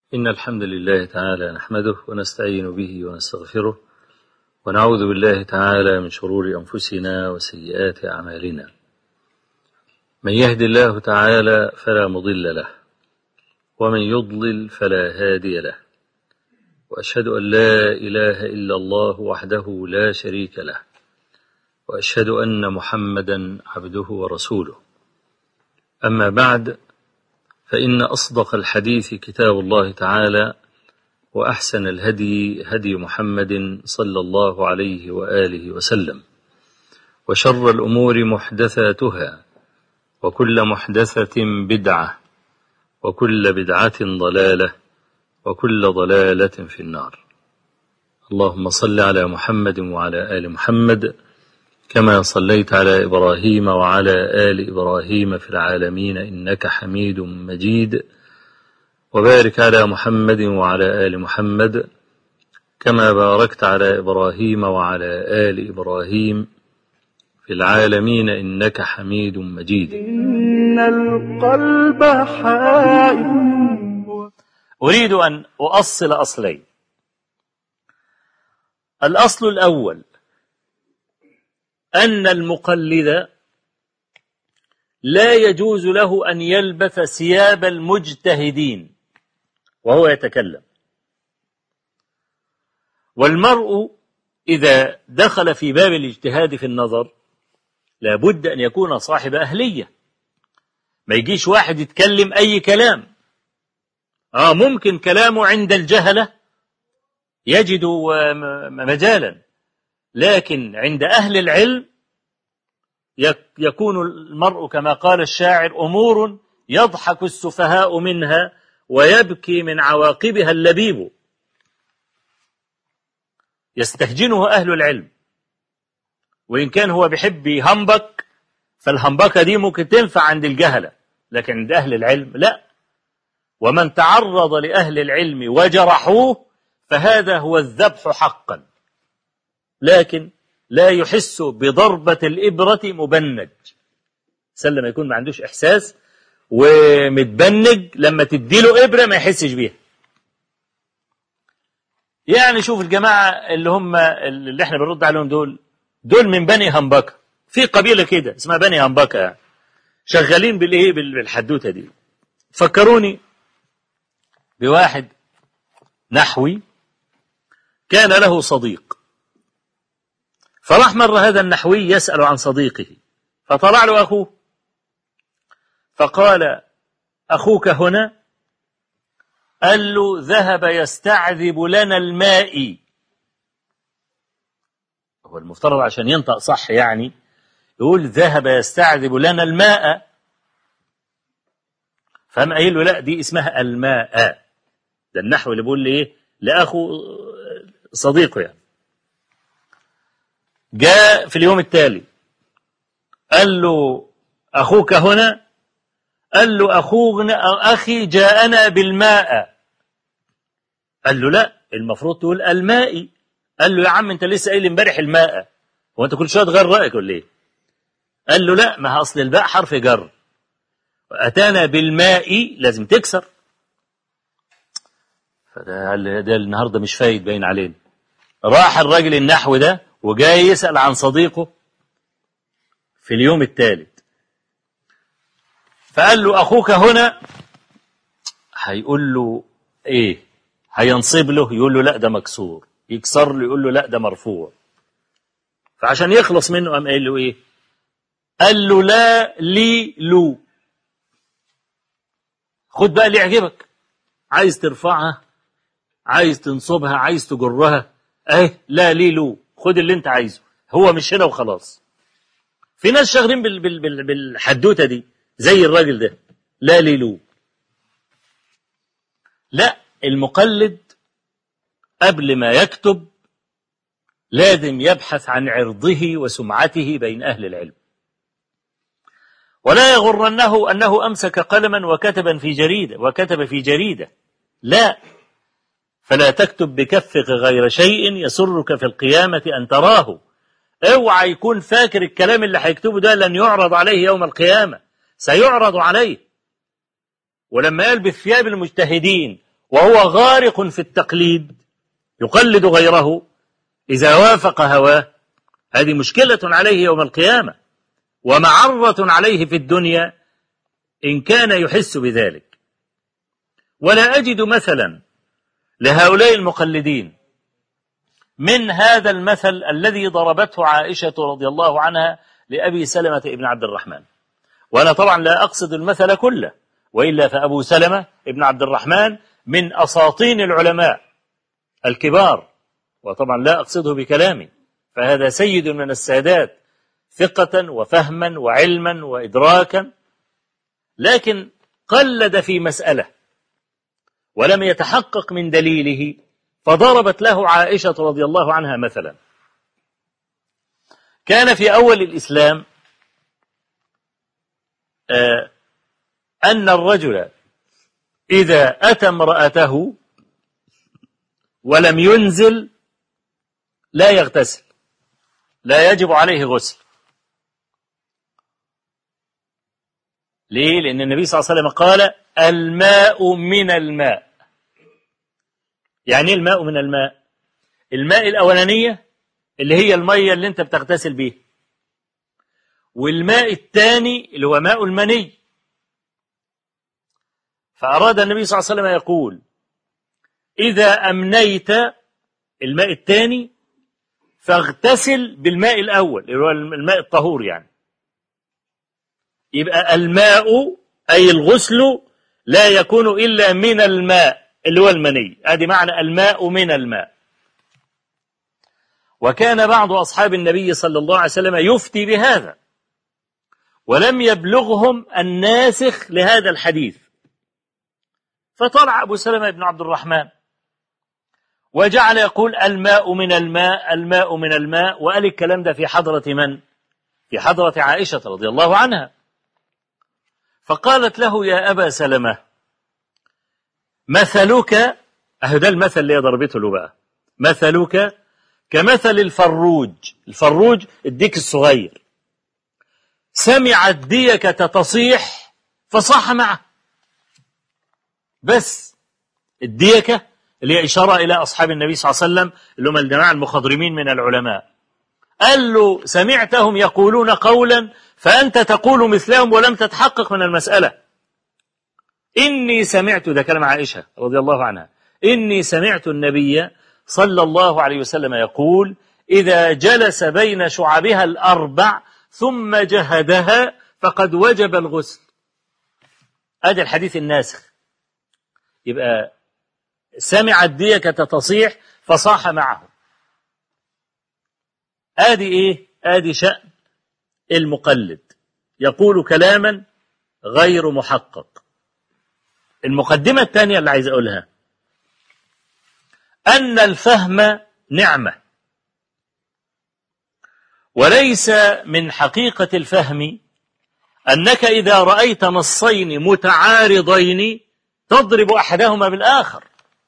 إن الحمد لله تعالى نحمده ونستعين به ونستغفره ونعوذ بالله تعالى من شرور أنفسنا وسيئات أعمالنا من يهد الله تعالى فلا مضل له ومن يضلل فلا هادي له وأشهد أن لا إله إلا الله وحده لا شريك له وأشهد أن محمدا عبده ورسوله أما بعد فإن أصدق الحديث كتاب الله تعالى وأحسن الهدي هدي محمد صلى الله عليه وآله وسلم وشر الأمور محدثاتها وكل محدثة بدعة وكل بدعة ضلالة وكل ضلالة في النار اللهم صل على محمد وعلى آل محمد كما صليت على إبراهيم وعلى آل إبراهيم في العالمين إنك حميد مجيد وبارك على محمد وعلى آل محمد كما باركت على إبراهيم وعلى آل إبراهيم في العالمين إنك حميد مجيد إن القلب حائر أريد أن أؤصل أصلين الأصل الأول أن المقلد لا يجوز له أن يلبث ثياب المجتهدين وهو يتكلم والمرء إذا دخل في باب الاجتهاد في النظر لابد أن يكون صاحب أهلية ما يجيش واحد يتكلم أي كلام آه ممكن كلامه عند الجهلة يجد مجالا لكن عند أهل العلم يكون المرء كما قال الشاعر أمور يضحك السفهاء منها ويبكي من عواقبها اللبيب يستهجنه أهل العلم وإن كان هو بيحب يهمبك فالهمبكة دي ممكن تنفع عند الجهلة لكن عند أهل العلم لا ومن تعرض لأهل العلم وجرحوه فهذا هو الذبح حقا لكن لا يحس بضربة الإبرة مبنج سلم يكون ما عندوش إحساس ومتبنج لما تديله إبرة ما يحسش بيها يعني شوف الجماعة اللي هم اللي احنا بنرد عليهم دول دول من بني همبكة في قبيلة كده اسمها بني همبكة يعني شغالين بالايه بالحدوتة دي فكروني بواحد نحوي كان له صديق فراح مرة هذا النحوي يسأل عن صديقه فطلع له أخوه فقال أخوك هنا قال له ذهب يستعذب لنا الماء هو المفترض عشان ينطق صح يعني يقول ذهب يستعذب لنا الماء فهم قايل له لا دي اسمها الماء ده النحو اللي بيقول لي ايه لاخو صديقه يعني جاء في اليوم التالي قال له أخوك هنا قال له أخونا أخي جاءنا بالماء قال له لا المفروض تقول الماء قال له يا عم انت لسه قايل امبارح الماء هو انت كل شويه تغير رايك ولا ايه قال له لا ما اصل الباء حرف جر اتانا بالماء لازم تكسر فده ده النهارده مش فايد باين علينا راح الراجل النحو ده وجاي يسأل عن صديقه في اليوم الثالث فقال له أخوك هنا هيقول له إيه هينصب له يقول له لا ده مكسور يكسر له يقول له لا ده مرفوع فعشان يخلص منه قام قايل له إيه قال له لا لي لو خد بقى اللي يعجبك عايز ترفعها عايز تنصبها عايز تجرها اهي لا لي لو خد اللي انت عايزه هو مش هنا وخلاص في ناس شغالين بال بال بال بالحدوته دي زي الراجل ده لا ليلو لا المقلد قبل ما يكتب لازم يبحث عن عرضه وسمعته بين أهل العلم ولا يغرنه أنه أمسك قلما وكتبا في جريدة وكتب في جريدة لا فلا تكتب بكفك غير شيء يسرك في القيامة أن تراه اوعى يكون فاكر الكلام اللي هيكتبه ده لن يعرض عليه يوم القيامة سيعرض عليه ولما قال بثياب المجتهدين وهو غارق في التقليد يقلد غيره إذا وافق هواه هذه مشكلة عليه يوم القيامة ومعرة عليه في الدنيا إن كان يحس بذلك ولا أجد مثلا لهؤلاء المقلدين من هذا المثل الذي ضربته عائشة رضي الله عنها لأبي سلمة ابن عبد الرحمن وأنا طبعا لا أقصد المثل كله وإلا فأبو سلمة ابن عبد الرحمن من أساطين العلماء الكبار وطبعا لا أقصده بكلامي فهذا سيد من السادات ثقة وفهما وعلما وإدراكا لكن قلد في مسألة ولم يتحقق من دليله فضربت له عائشة رضي الله عنها مثلا كان في أول الإسلام آه، أن الرجل إذا أتى امرأته ولم ينزل لا يغتسل لا يجب عليه غسل ليه؟ لأن النبي صلى الله عليه وسلم قال الماء من الماء يعني ايه الماء من الماء الماء الأولانية اللي هي المية اللي انت بتغتسل بيها والماء الثاني اللي هو ماء المني فأراد النبي صلى الله عليه وسلم يقول إذا أمنيت الماء الثاني فاغتسل بالماء الأول اللي هو الماء الطهور يعني يبقى الماء أي الغسل لا يكون إلا من الماء اللي هو المني هذه معنى الماء من الماء وكان بعض أصحاب النبي صلى الله عليه وسلم يفتي بهذا ولم يبلغهم الناسخ لهذا الحديث فطلع أبو سلمة بن عبد الرحمن وجعل يقول الماء من الماء الماء من الماء وقال الكلام ده في حضرة من؟ في حضرة عائشة رضي الله عنها فقالت له يا أبا سلمة مثلك أهو ده المثل اللي ضربته له بقى مثلك كمثل الفروج الفروج الديك الصغير سمع الديكة تصيح فصاح معه بس الديكة اللي هي إشارة إلى أصحاب النبي صلى الله عليه وسلم اللي هم الجماعة المخضرمين من العلماء قال له سمعتهم يقولون قولا فأنت تقول مثلهم ولم تتحقق من المسألة إني سمعت ده كلام عائشة رضي الله عنها إني سمعت النبي صلى الله عليه وسلم يقول إذا جلس بين شعبها الأربع ثم جهدها فقد وجب الغسل هذا الحديث الناسخ يبقى سمع الديكة تصيح فصاح معه آدي إيه آدي شأن المقلد يقول كلاما غير محقق المقدمة الثانية اللي عايز أقولها أن الفهم نعمة وليس من حقيقة الفهم أنك إذا رأيت نصين متعارضين تضرب أحدهما بالآخر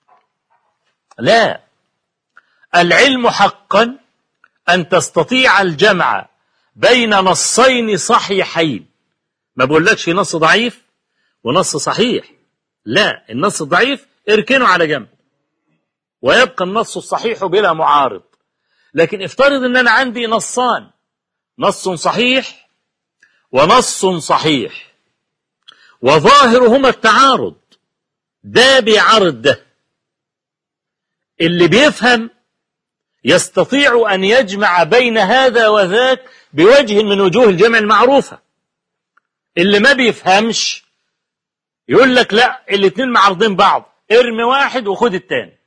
لا العلم حقا أن تستطيع الجمع بين نصين صحيحين ما بقولكش نص ضعيف ونص صحيح لا النص الضعيف اركنه على جنب ويبقى النص الصحيح بلا معارض لكن افترض ان انا عندي نصان نص صحيح ونص صحيح وظاهرهما التعارض ده بيعارض ده اللي بيفهم يستطيع أن يجمع بين هذا وذاك بوجه من وجوه الجمع المعروفة اللي ما بيفهمش يقول لك لا الاثنين معارضين بعض ارمي واحد وخد الثاني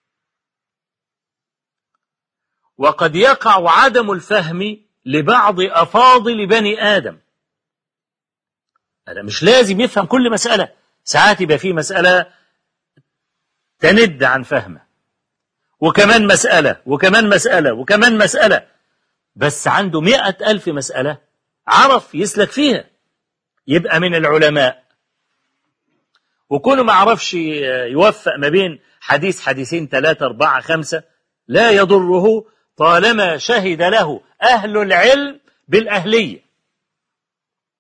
وقد يقع عدم الفهم لبعض أفاضل بني آدم هذا مش لازم يفهم كل مسألة ساعات يبقى في مسألة تند عن فهمه وكمان مسألة وكمان مسألة وكمان مسألة بس عنده مئة ألف مسألة عرف يسلك فيها يبقى من العلماء وكونه ما عرفش يوفق ما بين حديث حديثين ثلاثة أربعة خمسة لا يضره طالما شهد له أهل العلم بالأهلية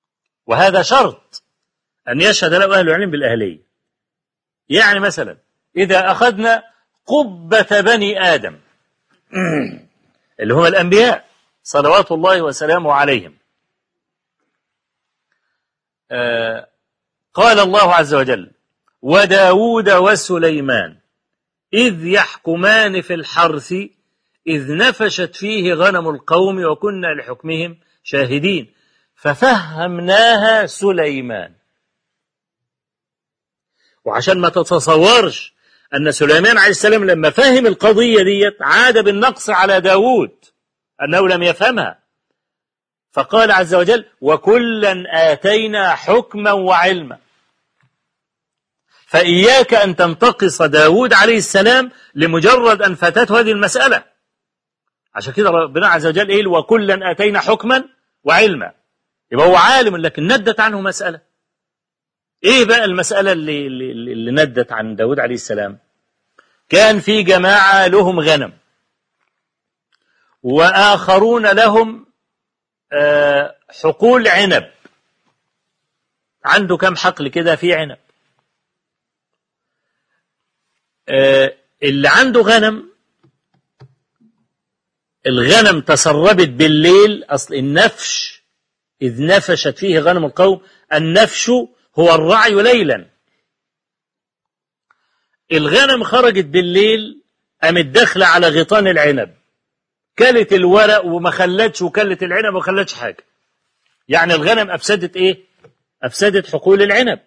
وهذا شرط أن يشهد له أهل العلم بالأهلية يعني مثلا إذا أخذنا قبة بني آدم اللي هم الأنبياء صلوات الله وسلامه عليهم آه قال الله عز وجل وداود وسليمان إذ يحكمان في الحرث إذ نفشت فيه غنم القوم وكنا لحكمهم شاهدين ففهمناها سليمان وعشان ما تتصورش أن سليمان عليه السلام لما فهم القضية ديت عاد بالنقص على داود أنه لم يفهمها فقال عز وجل وكلا آتينا حكما وعلما فإياك أن تنتقص داود عليه السلام لمجرد أن فاتته هذه المسألة عشان كده ربنا عز وجل قال وكلا آتينا حكما وعلما يبقى هو عالم لكن ندت عنه مسألة ايه بقى المسألة اللي, اللي, اللي ندت عن داود عليه السلام كان في جماعة لهم غنم وآخرون لهم آه، حقول عنب عنده كم حقل كده في عنب آه، اللي عنده غنم الغنم تسربت بالليل أصل النفش إذ نفشت فيه غنم القوم النفش هو الرعي ليلا الغنم خرجت بالليل قامت داخلة على غيطان العنب كلت الورق وما خلتش وكلت العنب وما خلتش حاجة يعني الغنم أفسدت إيه أفسدت حقول العنب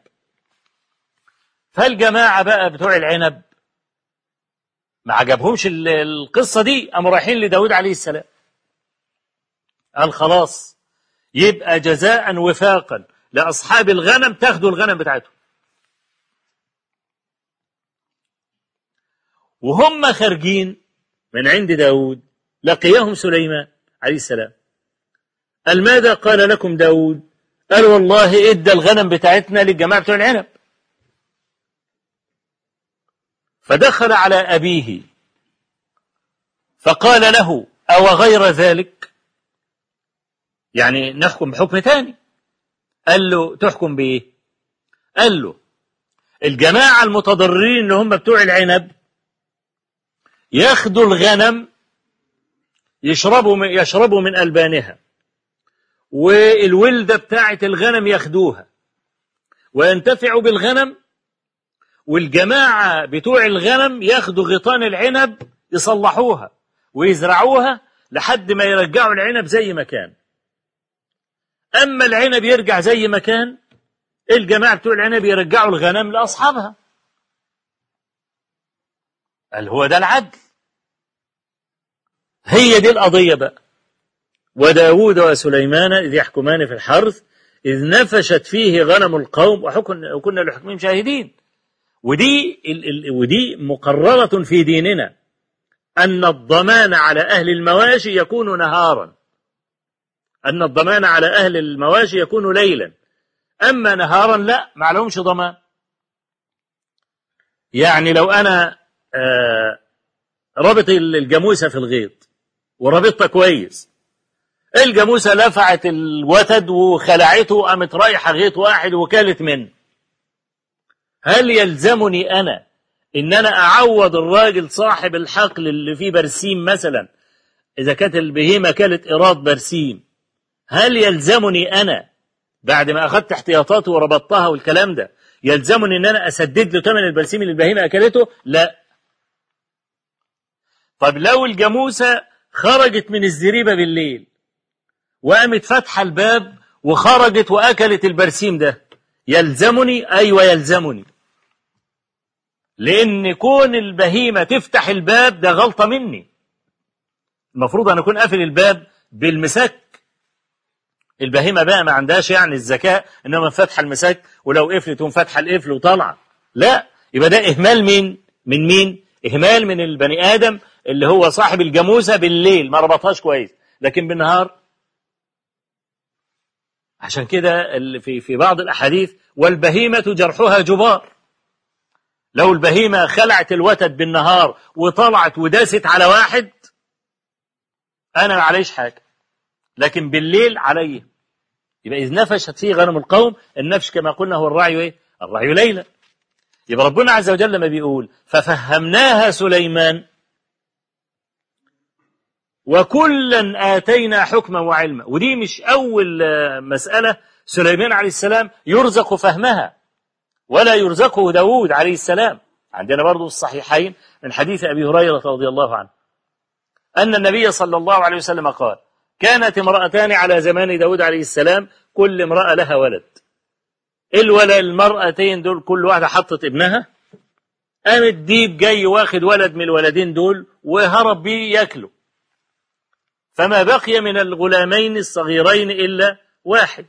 فالجماعة بقى بتوع العنب ما عجبهمش القصة دي قاموا رايحين لداود عليه السلام قال خلاص يبقى جزاء وفاقا لأصحاب الغنم تاخدوا الغنم بتاعتهم وهم خارجين من عند داود لقيهم سليمان عليه السلام قال ماذا قال لكم داود قال والله ادى الغنم بتاعتنا للجماعة بتوع العنب فدخل على أبيه فقال له أو غير ذلك يعني نحكم بحكم ثاني قال له تحكم بإيه قال له الجماعة المتضررين اللي هم بتوع العنب ياخدوا الغنم يشربوا من يشربوا من ألبانها والولدة بتاعة الغنم ياخدوها وينتفعوا بالغنم والجماعة بتوع الغنم ياخدوا غيطان العنب يصلحوها ويزرعوها لحد ما يرجعوا العنب زي ما كان أما العنب يرجع زي ما كان الجماعة بتوع العنب يرجعوا الغنم لأصحابها قال هو ده العدل هي دي القضية بقى وداود وسليمان إذ يحكمان في الحرث إذ نفشت فيه غنم القوم وكنا لحكمهم شاهدين ودي ودي مقررة في ديننا أن الضمان على أهل المواشي يكون نهارا أن الضمان على أهل المواشي يكون ليلا أما نهارا لا ما لهمش ضمان يعني لو أنا آه ربط الجاموسة في الغيط وربطها كويس الجاموسة لفعت الوتد وخلعته قامت رايحة غيط واحد وكالت منه هل يلزمني أنا إن أنا أعوض الراجل صاحب الحقل اللي فيه برسيم مثلا إذا كانت البهيمة كانت إيراد برسيم هل يلزمني أنا بعد ما أخذت احتياطاته وربطتها والكلام ده يلزمني إن أنا أسدد له ثمن البرسيم اللي البهيمة أكلته لا طب لو الجاموسة خرجت من الزريبة بالليل وقامت فاتحة الباب وخرجت وأكلت البرسيم ده يلزمني أيوة يلزمني لأن كون البهيمة تفتح الباب ده غلطة مني المفروض أن أكون قافل الباب بالمسك البهيمة بقى ما عندهاش يعني الذكاء إنما فاتحة المسك ولو قفلت تقوم فاتحة القفل وطالعة لا يبقى ده إهمال مين من مين إهمال من البني آدم اللي هو صاحب الجاموسة بالليل ما ربطهاش كويس لكن بالنهار عشان كده في في بعض الأحاديث والبهيمة جرحها جبار لو البهيمة خلعت الوتد بالنهار وطلعت وداست على واحد أنا ما عليش حاجة لكن بالليل عليه يبقى إذ نفشت فيه غنم القوم النفش كما قلنا هو الرعي إيه؟ الرعي ليلا يبقى ربنا عز وجل لما بيقول ففهمناها سليمان وكلا آتينا حكما وعلما ودي مش أول آه، مسألة سليمان عليه السلام يرزق فهمها ولا يرزقه داود عليه السلام عندنا برضو الصحيحين من حديث أبي هريرة رضي الله عنه أن النبي صلى الله عليه وسلم قال كانت امرأتان على زمان داود عليه السلام كل امرأة لها ولد الولد المرأتين دول كل واحدة حطت ابنها قام الديب جاي واخد ولد من الولدين دول وهرب بيه ياكله فما بقي من الغلامين الصغيرين إلا واحد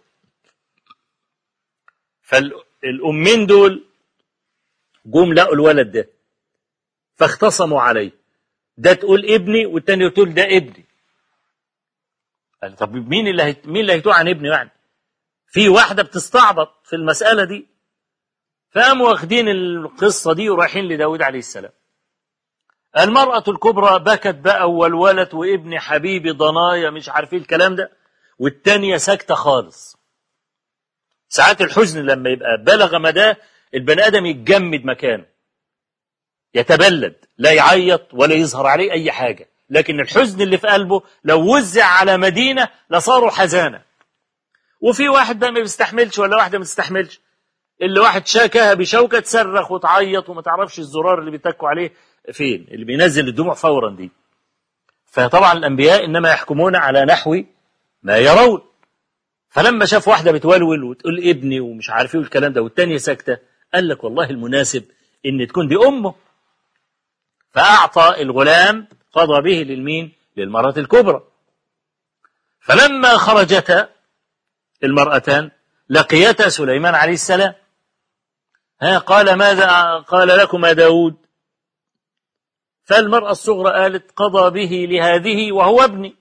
فالأمين دول جم لقوا الولد ده فاختصموا عليه ده تقول ابني والتاني تقول ده ابني قال طب مين اللي هيت... مين اللي هيتوه عن ابني يعني في واحده بتستعبط في المساله دي فقاموا واخدين القصه دي ورايحين لداود عليه السلام المرأة الكبرى بكت بقى والولد وابن حبيبي ضنايا مش عارفين الكلام ده والتانية ساكتة خالص ساعات الحزن لما يبقى بلغ مداه البني آدم يتجمد مكانه يتبلد لا يعيط ولا يظهر عليه أي حاجة لكن الحزن اللي في قلبه لو وزع على مدينة لصاروا حزانة وفي واحد بقى ما بيستحملش ولا واحدة ما بتستحملش اللي واحد شاكها بشوكة تصرخ وتعيط وما تعرفش الزرار اللي بيتكوا عليه فين اللي بينزل الدموع فورا دي فطبعا الأنبياء إنما يحكمون على نحو ما يرون فلما شاف واحدة بتولول وتقول ابني ومش عارف ايه والكلام ده والتانية ساكتة قال لك والله المناسب إن تكون دي أمه فأعطى الغلام قضى به للمين للمرأة الكبرى فلما خرجتا المرأتان لقيتا سليمان عليه السلام ها قال ماذا قال لكما داود فالمرأة الصغرى قالت قضى به لهذه وهو ابني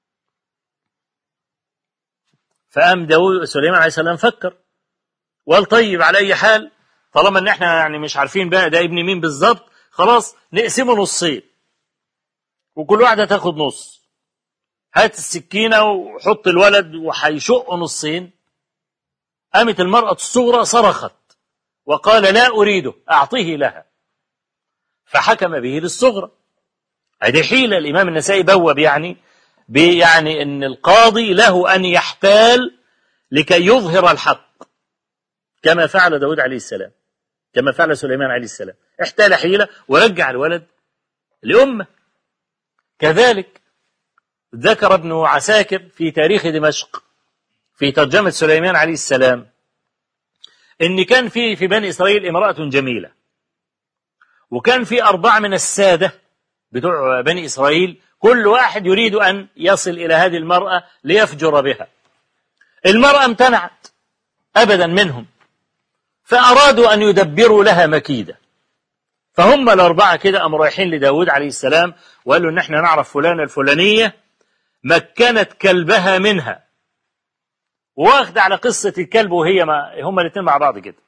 فقام داود سليمان عليه السلام فكر وقال طيب على أي حال طالما ان احنا يعني مش عارفين بقى ده ابن مين بالظبط خلاص نقسمه نصين وكل واحدة تاخد نص هات السكينة وحط الولد وهيشق نصين قامت المرأة الصغرى صرخت وقال لا أريده أعطيه لها فحكم به للصغرى هذه حيلة الإمام النسائي بوب يعني يعني أن القاضي له أن يحتال لكي يظهر الحق كما فعل داود عليه السلام كما فعل سليمان عليه السلام احتال حيلة ورجع الولد لأمه كذلك ذكر ابن عساكر في تاريخ دمشق في ترجمة سليمان عليه السلام إن كان في في بني إسرائيل امرأة جميلة وكان في أربعة من السادة بتوع بني إسرائيل كل واحد يريد أن يصل إلى هذه المرأة ليفجر بها المرأة امتنعت أبدا منهم فأرادوا أن يدبروا لها مكيدة فهم الأربعة كده قاموا رايحين لداود عليه السلام وقالوا إن إحنا نعرف فلانة الفلانية مكنت كلبها منها واخد على قصة الكلب وهي ما هم الاثنين مع بعض كده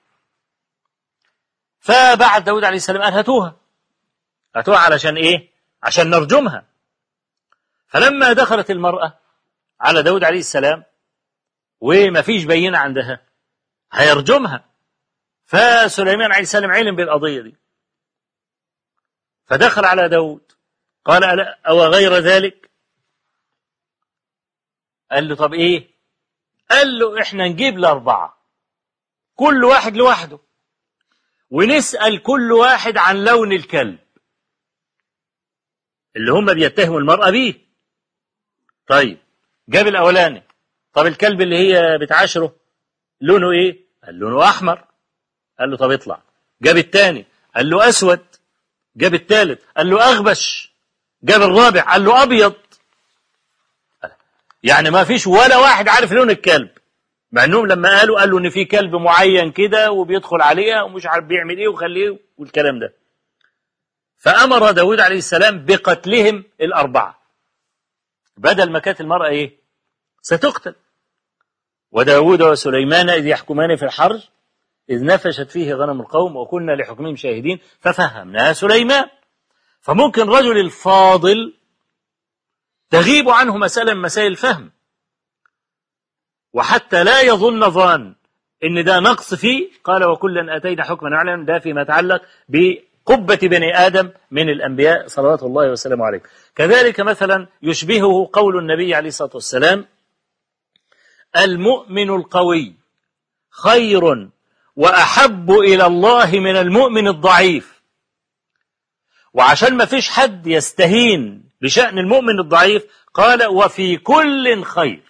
فبعد داود عليه السلام قال هاتوها هاتوها علشان ايه عشان نرجمها فلما دخلت المرأة على داود عليه السلام وما فيش بينة عندها هيرجمها فسليمان عليه السلام علم بالقضية دي فدخل على داود قال أو غير ذلك قال له طب ايه قال له احنا نجيب الأربعة كل واحد لوحده ونسأل كل واحد عن لون الكلب اللي هم بيتهموا المرأة بيه طيب جاب الأولاني طب الكلب اللي هي بتعاشره لونه ايه قال لونه أحمر قال له طب اطلع جاب الثاني قال له أسود جاب الثالث قال له أغبش جاب الرابع قال له أبيض يعني ما فيش ولا واحد عارف لون الكلب مع انهم لما قالوا قالوا ان في كلب معين كده وبيدخل عليها ومش عارف بيعمل ايه وخليه والكلام ده فامر داود عليه السلام بقتلهم الاربعه بدل ما كانت المراه ايه ستقتل وداود وسليمان اذ يحكمان في الحرج إذ نفشت فيه غنم القوم وكنا لحكمهم شاهدين ففهمناها سليمان فممكن رجل الفاضل تغيب عنه مسألة من مسائل الفهم وحتى لا يظن ظان إن ده نقص فيه قال وكلا آتينا حكما وعلما ده فيما يتعلق بقبة بني آدم من الأنبياء صلوات الله وسلامه عليه كذلك مثلا يشبهه قول النبي عليه الصلاة والسلام المؤمن القوي خير وأحب إلى الله من المؤمن الضعيف وعشان ما فيش حد يستهين بشأن المؤمن الضعيف قال وفي كل خير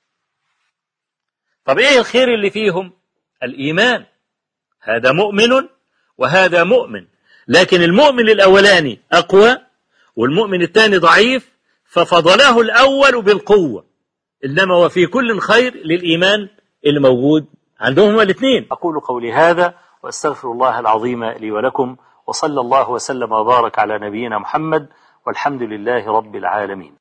طب ايه الخير اللي فيهم الإيمان هذا مؤمن وهذا مؤمن لكن المؤمن الأولاني أقوى والمؤمن الثاني ضعيف ففضله الأول بالقوة إنما وفي كل خير للإيمان اللي موجود عندهم هما الاثنين أقول قولي هذا وأستغفر الله العظيم لي ولكم وصلى الله وسلم وبارك على نبينا محمد والحمد لله رب العالمين